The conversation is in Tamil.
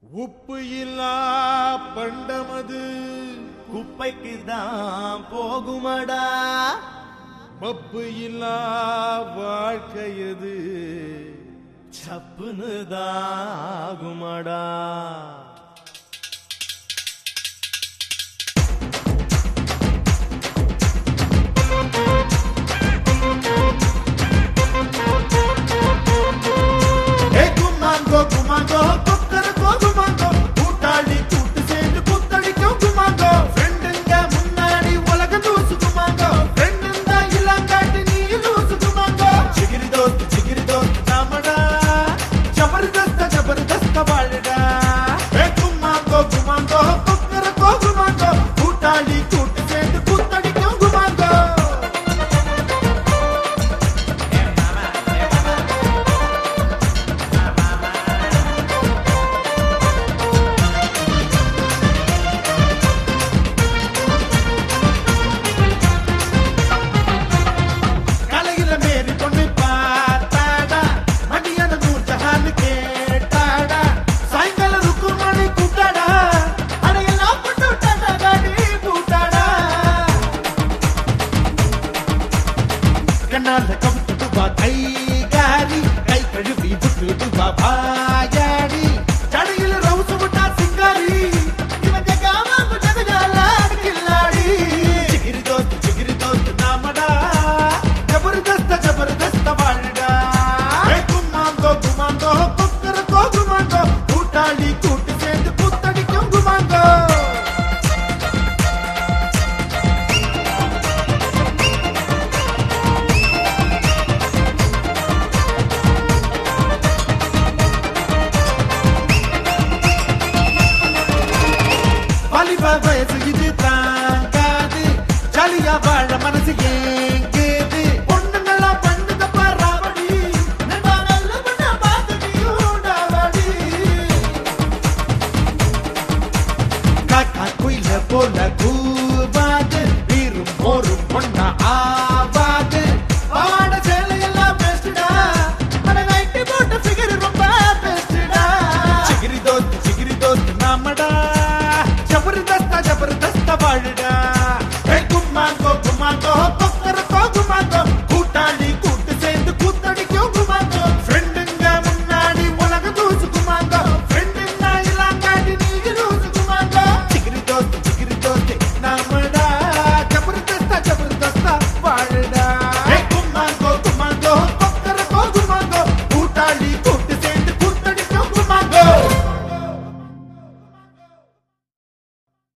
உப்பு இல்லா பண்டமது குப்பைக்கு தான் போகுமடா மப்பு இல்லா வாழ்க்கையது சப்புன்னு தாகுமடா ஏ குமாங்கோ குமாங்கோ கொக்கரக்கோ குமாங்கோ கூட்டாளி கூட்டு சேர்ந்து குத்தடிக்கும் குமாங்கோ ஃப்ரெண்டுங்க முன்னாடி உலக தூசு குமாங்கோ ஃப்ரெண்டுங்க இல்லாங்காட்டி நீ லூசு குமாங்கோ சிகிரி தோஸ்து சிகிரி தோஸ்து நாமடா ஜபர்தஸ்த ஜபர்தஸ்த வாழுடா ஏ குமாங்கோ குமாங்கோ கொக்கரக்கோ குமாங்கோ கூட்டாளி கூட்டு சேர்ந்து குத்தடிக்கும் குமாங்கோ கலையில மேரி பொண்ணு பார்த்தாடா மதியான நூறு ஜஹான் கேட்டாடா சாயங்காலம் ருக்கு மணி கூட்டாடா அடையெல்லாம் போட்டு விட்டாடா காடி கூட்டாடா கண்ணால கவிட்டு வா கை காரி கை கழுவி விட்டு வா பாயாடி சடையில ரவுசு விட்டா சிங்காரி இவன் ஜகாமா குஜகஜால கில்லாடி சிகிரி தோத்து சிகிரி தோத்து நாமடா ஜபர்தஸ்த ஜபர்தஸ்த வாழுடா ஏ குமாங்கோ குமாங்கோ கொக்கரக்கோ குமாங்கோ கூட்டாளி கூட்டு சேர்ந்து புத்தடிக்கும் குமாங்கோ வாலிப வயசு இது தாங்காது ஜாலியா வாழ மனசு ஏங்குது பொண்ணுங்கெல்லாம் பண்ணுத பராவடி நண்பா நல்ல பண்ண பார்த்து நீ ஊடாவடி காக்கா குயில போல கூ